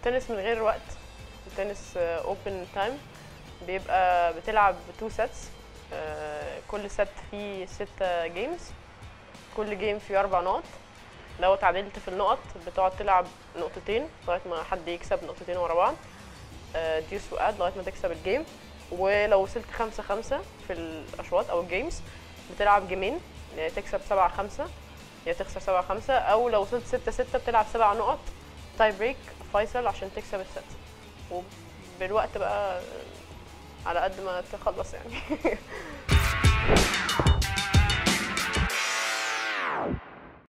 تنس من غير وقت التنس اوبن تايم بيبقى بتلعب تو سيتس كل ست فيه ستة جيمز كل جيم فيه أربع نقط لو اتعادلت في النقط بتقعد تلعب نقطتين لغاية ما حد يكسب نقطتين ورا بعض ديوس واد لغاية ما تكسب الجيم ولو وصلت خمسة خمسة في الأشواط أو الجيمز بتلعب جيمين يعني تكسب سبعة خمسة يا تخسر سبعة خمسة أو لو وصلت ستة ستة بتلعب سبع نقط تاي بريك فيصل عشان تكسب الست وبالوقت بقى على قد ما تخلص يعني